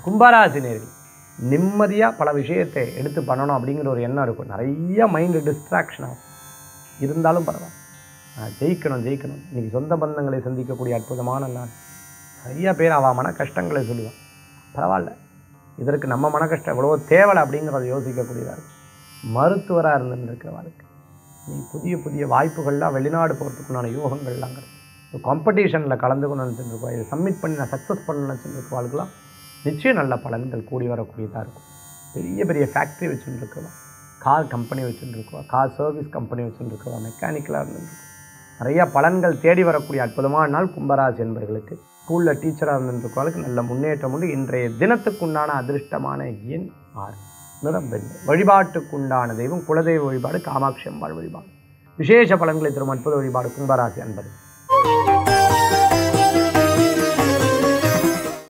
கும்பராசி நேர்கள் நிம்மதியாக பல விஷயத்தை எடுத்து பண்ணணும் அப்படிங்கிற ஒரு எண்ணம் இருக்கும் நிறைய மைண்டு டிஸ்ட்ராக்ஷன் ஆகும் இருந்தாலும் பரவாயில்ல நான் ஜெயிக்கணும் ஜெயிக்கணும் இன்னைக்கு சொந்த பந்தங்களை சந்திக்கக்கூடிய அற்புதமான நாள் நிறைய பேர் அவள் மன கஷ்டங்களை சொல்லுவான் பரவாயில்ல இதற்கு நம்ம மன கஷ்டம் எவ்வளவோ தேவலை அப்படிங்கிறத யோசிக்கக்கூடியதாக இருக்கும் மருத்துவராக இருந்துருக்கிறவளுக்கு நீ புதிய புதிய வாய்ப்புகள்லாம் வெளிநாடு போகிறதுக்குண்டான யோகங்கள்லாம் கிடைக்கும் காம்படிஷனில் கலந்துக்கணும்னு நினச்சிட்டு இதை சப்மிட் பண்ணி நான் சக்ஸஸ் பண்ணணும்னு நினச்சிட்டு நிச்சயம் நல்ல பலன்கள் கூடி வரக்கூடியதாக இருக்கும் பெரிய பெரிய ஃபேக்ட்ரி வச்சுட்டு இருக்கிறோம் கார் கம்பெனி வச்சுட்டு இருக்கோம் கார் சர்வீஸ் கம்பெனி வச்சுட்டு இருக்கிறோம் மெக்கானிக்கலாக இருந்துருக்கோம் நிறைய பலன்கள் தேடி வரக்கூடிய அற்புதமான நாள் கும்பராசி என்பவர்களுக்கு ஸ்கூலில் டீச்சராக இருந்துருக்கவங்களுக்கு நல்ல முன்னேற்றம் உண்டு இன்றைய தினத்துக்குண்டான அதிர்ஷ்டமான எண் ஆறு நிறம் வெண்மை வழிபாட்டுக்குண்டான தெய்வம் குலதெய்வ வழிபாடு காமாட்சி அம்பாள் வழிபாடு விசேஷ பலன்களை தரும் அற்புத வழிபாடு கும்பராசி அன்பர்கள்